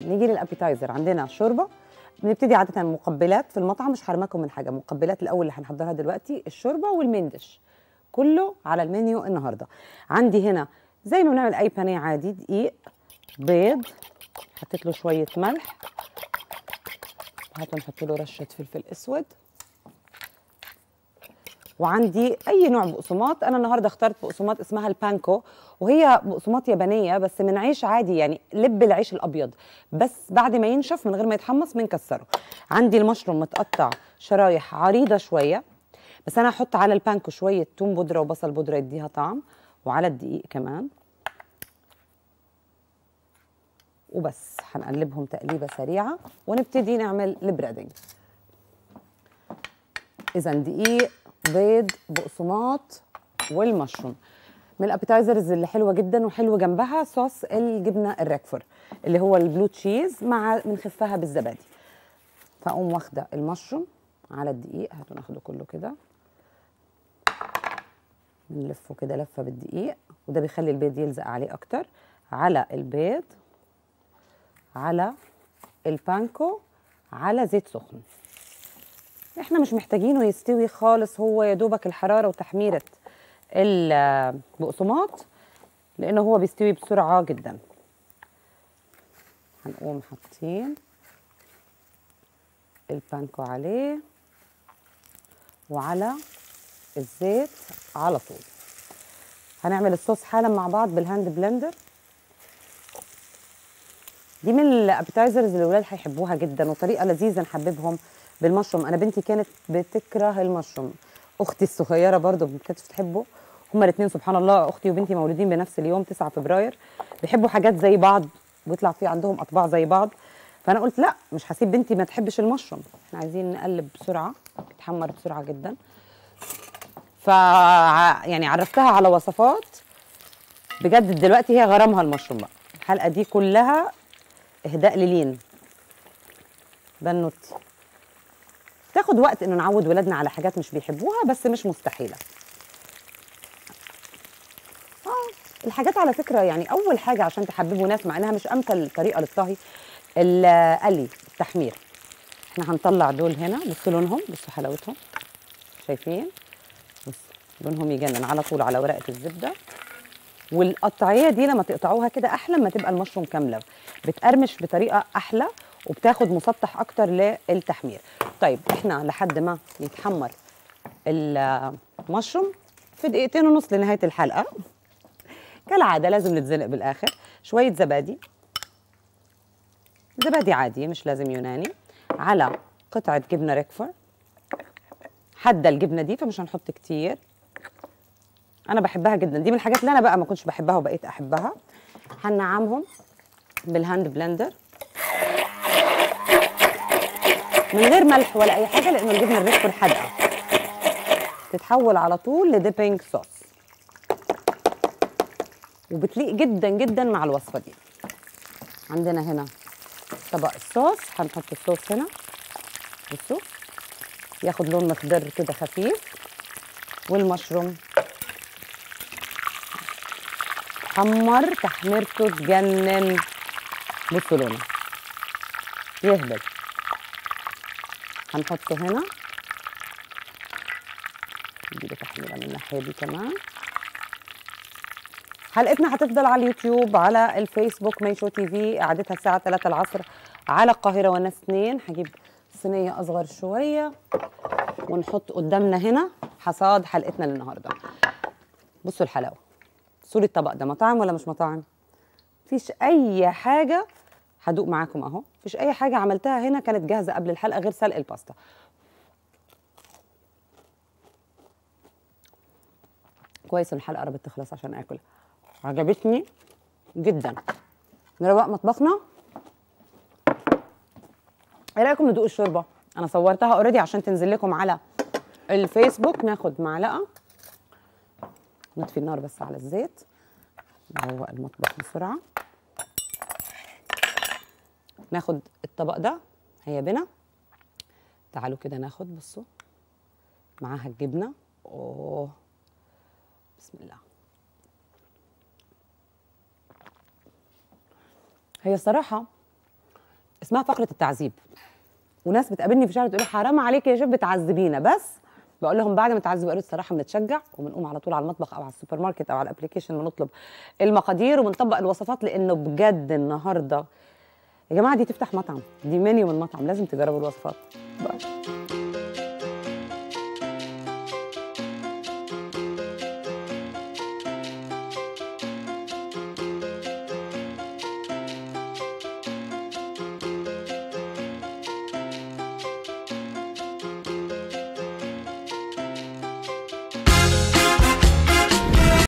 نيجي للابيتايزر عندنا شوربه بنبتدي عاده مقبلات في المطعم مش حرمكم من حاجه مقبلات الاول اللي هنحضرها دلوقتي الشوربه والمندش كله على المنيو النهارده عندي هنا زي ما بنعمل اي بانيه عادي دقيق بيض حطيت له شويه ملح هاتوا نحط له رشه فلفل اسود وعندي اي نوع بقسماط انا النهارده اخترت بقسماط اسمها البانكو وهي بقسماط يابانيه بس من عيش عادي يعني لب العيش الابيض بس بعد ما ينشف من غير ما يتحمص بنكسره عندي المشروم متقطع شرايح عريضه شويه بس انا هحط على البانكو شويه توم بودره وبصل بودره يديها طعم وعلى الدقيق كمان وبس هنقلبهم تقليبه سريعه ونبتدي نعمل البريدنج اذا دقيق بيض بقسماط والمشروم من الابيتايزرز اللي حلوه جدا وحلوه جنبها صوص الجبنه الراكفور اللي هو البلو تشيز مع بنخفها بالزبادي فاقوم واخده المشروم على الدقيق هاتوا ناخده كله كده بنلفه كده لفه بالدقيق وده بيخلي البيض يلزق عليه اكتر على البيض على البانكو على زيت سخن احنا مش محتاجينه يستوي خالص هو يا دوبك الحراره وتحميره البقسماط لانه هو بيستوي بسرعه جدا هنقوم حاطين البانكو عليه وعلى الزيت على طول هنعمل الصوص حالا مع بعض بالهاند بلندر دي من الابيتايزرز اللي الولاد هيحبوها جدا وطريقه لذيذه نحببهم بالمشروم انا بنتي كانت بتكره المشروم اختي الصغيره برضو ما كانتش بتحبه هما الاثنين سبحان الله اختي وبنتي مولودين بنفس اليوم 9 فبراير بيحبوا حاجات زي بعض ويطلع في عندهم اطباع زي بعض فانا قلت لا مش هسيب بنتي ما تحبش المشروم احنا عايزين نقلب بسرعه يتحمر بسرعه جدا ف يعني عرفتها على وصفات بجد دلوقتي هي غرامها المشروم بقى الحلقه دي كلها اهداء للين بنوتي تاخد وقت انه نعود ولادنا على حاجات مش بيحبوها بس مش مستحيله اه الحاجات على فكره يعني اول حاجه عشان تحببوا ناس مع انها مش امثل طريقه للطهي القلي التحمير احنا هنطلع دول هنا بصوا لونهم بصوا حلاوتهم شايفين بص لونهم يجنن على طول على ورقه الزبده والقطعيه دي لما تقطعوها كده احلى ما تبقى المشروم كامله بتقرمش بطريقه احلى وبتاخد مسطح اكتر للتحمير طيب احنا لحد ما يتحمر المشروم في دقيقتين ونص لنهايه الحلقه كالعاده لازم نتزنق بالاخر شويه زبادي زبادي عادي مش لازم يوناني على قطعه جبنه ريكفور حادة الجبنه دي فمش هنحط كتير انا بحبها جدا دي من الحاجات اللي انا بقى ما كنتش بحبها وبقيت احبها هنعمهم بالهاند بلندر من غير ملح ولا اي حاجه لانه الجبنه الريكفور حادقه تتحول على طول لديبينج صوص وبتليق جدا جدا مع الوصفه دي عندنا هنا طبق الصوص هنحط الصوص هنا بصوا ياخد لون مخضر كده خفيف والمشروم حمر تحميرته تجنن بصوا لونه يهبل هنحطه هنا نجيب تحميره من الناحيه دي كمان حلقتنا هتفضل على اليوتيوب على الفيسبوك ميشو تي في قعدتها الساعه 3 العصر على القاهره والناس اثنين هجيب صينيه اصغر شويه ونحط قدامنا هنا حصاد حلقتنا للنهارده بصوا الحلاوه صورة الطبق ده مطاعم ولا مش مطاعم مفيش اي حاجه هدوق معاكم اهو مفيش اي حاجه عملتها هنا كانت جاهزه قبل الحلقه غير سلق الباستا كويس ان الحلقه قربت تخلص عشان اكل عجبتني جدا نروق مطبخنا ايه رايكم ندوق الشوربه انا صورتها اوريدي عشان تنزل لكم على الفيسبوك ناخد معلقه نطفي النار بس على الزيت نروق المطبخ بسرعه ناخد الطبق ده هيا بنا تعالوا كده ناخد بصوا معاها الجبنه اوه بسم الله هي صراحه اسمها فقره التعذيب وناس بتقابلني في الشارع تقول لي حرام عليك يا شيف بتعذبينا بس بقول لهم بعد ما تعذبوا قالوا الصراحه بنتشجع وبنقوم على طول على المطبخ او على السوبر ماركت او على الابلكيشن ونطلب المقادير وبنطبق الوصفات لانه بجد النهارده يا جماعه دي تفتح مطعم دي منيو من مطعم لازم تجربوا الوصفات باي.